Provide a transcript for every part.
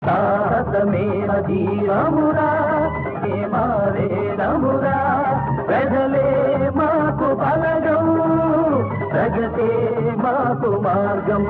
సాహసమే జీవమురా వేదమురా ప్రజలే మాకు బలగం ప్రగతే మాకు మార్గం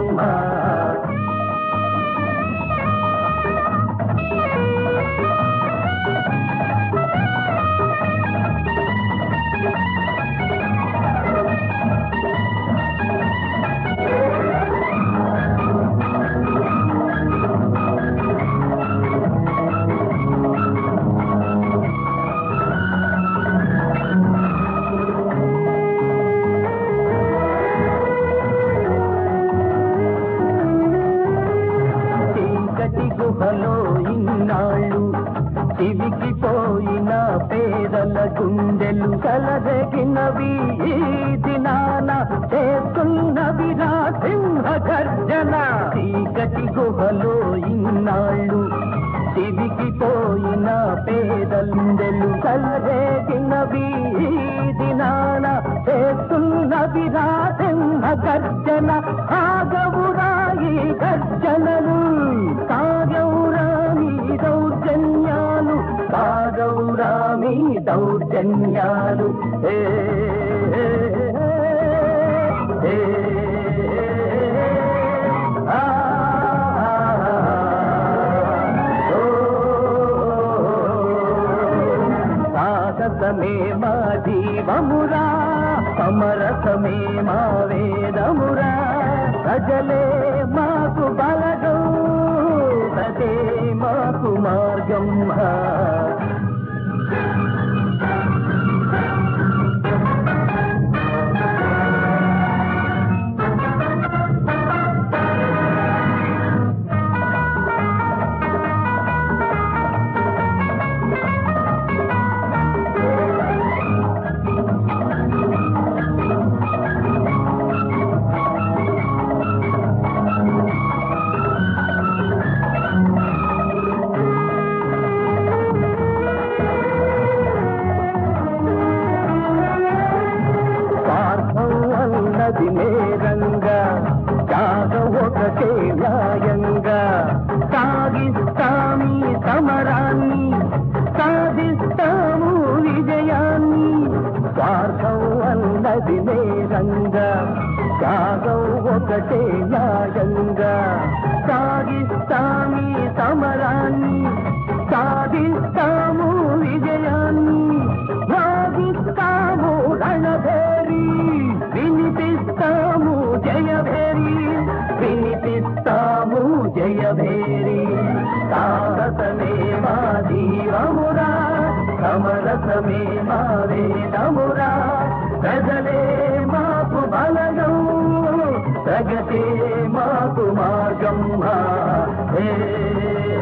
చీకటి గుహలో ఇన్నాళ్ళు చివికి పోయిన పేదల గుండెలు కలదగినవి ఈ దినాన చేస్తున్నవి నా సింహ గర్జన చీకటి గుహలో ఇన్నాళ్ళు చివికి పోయిన పేదలుండెలు కలదగినవి ఈ దినాన చేస్తున్నవి నా సింహ గర్జన ఆగవురాయి గర్జనలు కాగౌరామి దౌర్జన్యాలు కాగౌరామి దౌర్జన్యాలు ఏ ఏ, ఏ, ఆ, ఓ, సాహసమే మా జీవమురా సమరసమే మా వేదమురా ప్రజలే మాకు బలగం సతే మాకు మార్గం స్వార్థం అన్నది నేరంగా కాగ ఒకటే న్యాయంగా సాగిస్తామీ సమరాన్ని సాధిస్తాము విజయాన్ని స్వార్థం అన్నది నేరంగా కాగం ఒకటే న్యాయంగా సాగిస్తామీ సమరాన్ని సాధిస్తాము విజయాన్ని భావిస్తాము రణభేరి వినిపిస్తాము జయభేరి వినిపిస్తాము జయభేరి సాహసమే మా జీవమురా సమరసమే మా వేదమురా ప్రజలే మాకు బలగం ప్రగతే మాకు మార్గం హే